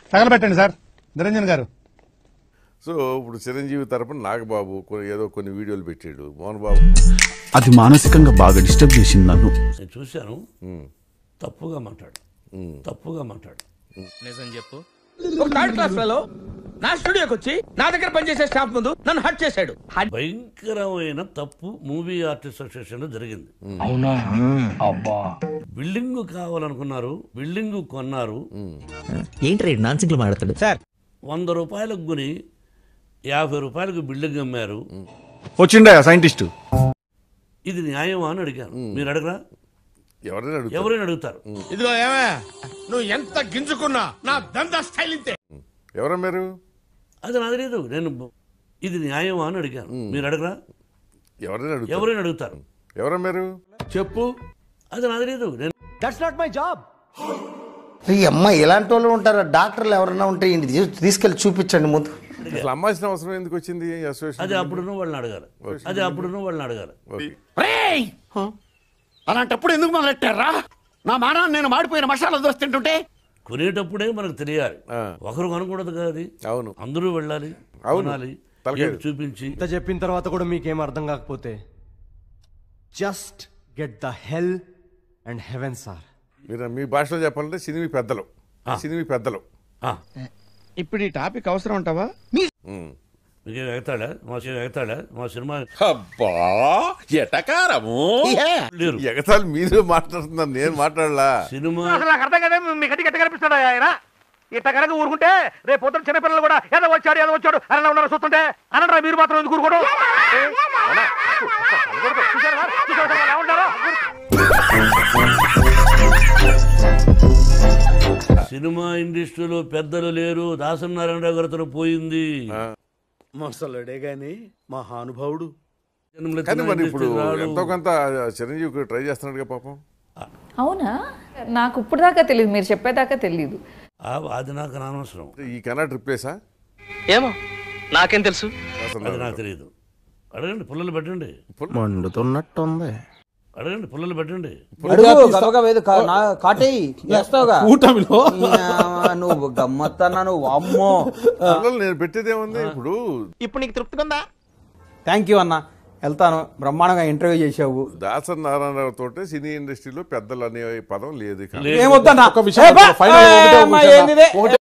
తగలబెట్టండి sir Niranjan గారు so ఇప్పుడు చిరంజీవి తరపున నాగబాబు కొ- ఏదో కొన్ని వీడియోలు పెట్టాడు మోహన్ బాబు అది మానసికంగా బాగా డిస్టర్బ్ చేసింది నన్ను నేను చూశాను తప్పుగా మాట్లాడు తప్పుగా మాట్లాడు నిజం చెప్పు ఒక థర్డ్ క్లాస్ ఫెలో నా స్టూడియోకి వచ్చి నా దగ్గర పనిచేసే స్టాఫ్ ముందు నన్ను హట్ చేశాడు భయంకరమైన తప్పు మూవీ ఆర్టిస్ట్ అసోసియేషన్ లో జరిగింది అవునా అబ్బా బిల్డింగ్ కావాలనుకున్నారు బిల్డింగ్ కొన్నారు ఏంటి నాన్ సింగ్లు మాడతాడు సార్ వంద రూపాయలకు కొని యాభై రూపాయలకు బిల్డింగ్ అమ్మారు వచ్చిండా సైంటిస్ట్ ఇది న్యాయమా అని అడిగాను మీరు అడగరా ఎవరైనా అడుగుతారు ఎవరైనా అడుగుతారు ఇదిగో ఏమే నువ్వు ఎంత గింజుకున్నా నా దందా స్టైల్ ఇంతే ఎవరా మీరు అది నాకు తెలియదు నేను ఇది న్యాయమా అని అడిగాను మీరు అడగరా ఎవరైనా అడుగుతారు ఎవరైనా అడుగుతారు ఎవరా మీరు చెప్పు అది నాకు తెలియదు నేను ఈ అమ్మ ఇలాంటి వాళ్ళు ఉంటారా డాక్టర్లు ఎవరైనా ఉంటే ఈయన తీ- తీసుకెళ్ళి చూపించండి ముందు అసలు అమ్మాల్సిన అవసరం ఎందుకు వచ్చింది ఈ అది అసోసియేషన్ అప్పుడున్న వాళ్ళని అడగాలి అది అప్పుడున్న వాళ్ళని అడగాలి ఓకే. అలాంటప్పుడు ఎందుకు మొదలెట్టారా నా మానాన్ని నేను మాడిపోయిన మసాలా దోశ తింటుంటే కొనేటప్పుడే మనకు తెలియాలి ఆ. ఒకరు కొనకూడదు కదా అది అవును అందరూ వెళ్ళాలి అవును. కొనాలి తలకాయ- ఏంటి చూపించి ఇంత చెప్పిన తర్వాత కూడా మీకేం అర్థం కాకపోతే just get the hell and heaven sir మీరు మీ భాషలో చెప్పాలంటే సినిమీ పెద్దలు సినిమీ పెద్దలు ఆ, ఇప్పుడు ఈ టాపిక్ అవసరం ఉంటావా ఉమ్. మీకేం ఎగతాడా మా సినిమా ఎగతాడా మా సినిమా అబ్బా ఎటకారము లేరు ఎగతాళి మీరు మాట్లాడుతున్నారు నేను మాట్లాడలా సినిమా నాకు అర్థం కదా మీ గట్టి గట్టి కనిపిస్తాడు ఆయన ఇట్ట కనుక ఊరుకుంటే రేపు పొద్దున చిన్నపిల్లలు కూడా ఏదో వచ్చాడు ఏదో వచ్చాడు అని ఉన్నారు చూస్తుంటే అనరా మీరు మాత్రం ఎందుకు ఊరుకోవడం ఏ? అవునా? చూశారా? చూశారా ఎలా ఉంటారో? సినిమా ఇండస్ట్రీలో పెద్దలు లేరు దాసనారాయణరావు గారితో పోయింది మొసలుడే గాని మహానుభావుడు జనములు కానీ ఎత్తిన మరి ఇప్పుడు ఇండస్ట్రీ రాడు. ఎంతో కొంత చిరంజీవి ట్రై చేస్తున్నాడుగా పాపం అవునా నాకు ఇప్పుడు దాకా తెలియదు మీరు చెప్పేదాకా తెలియదు ఆ, అది నాకు అనవసరం ఈ కెనాట్ రిప్లేసా ఏమో నాకేం తెలుసు అది నాకు తెలియదు అడగండి పుల్లలు పెట్టండి మండుతున్నట్టుంది అడగండి పుల్లలు పెట్టండి కూటమిలో నువ్వు గమ్మత్తన్నా నువ్వు అమ్మో పిల్లలు నేను పెట్టేది ఏముంది ఇప్పుడు ఇప్పుడు నీకు తృప్తిగా ఉందా థ్యాంక్ యూ అన్న వెళ్తాను బ్రహ్మాండంగా ఇంటర్వ్యూ చేసావు దాసరి నారాయణరావు తోటే సినీ ఇండస్ట్రీలో పెద్దలు అనే పదం లేదు ఇక. లేదు. ఏమొద్దన్నా ఒక విషయం ఫైనల్ ఒకటే ఒక విషయం. ఒకటే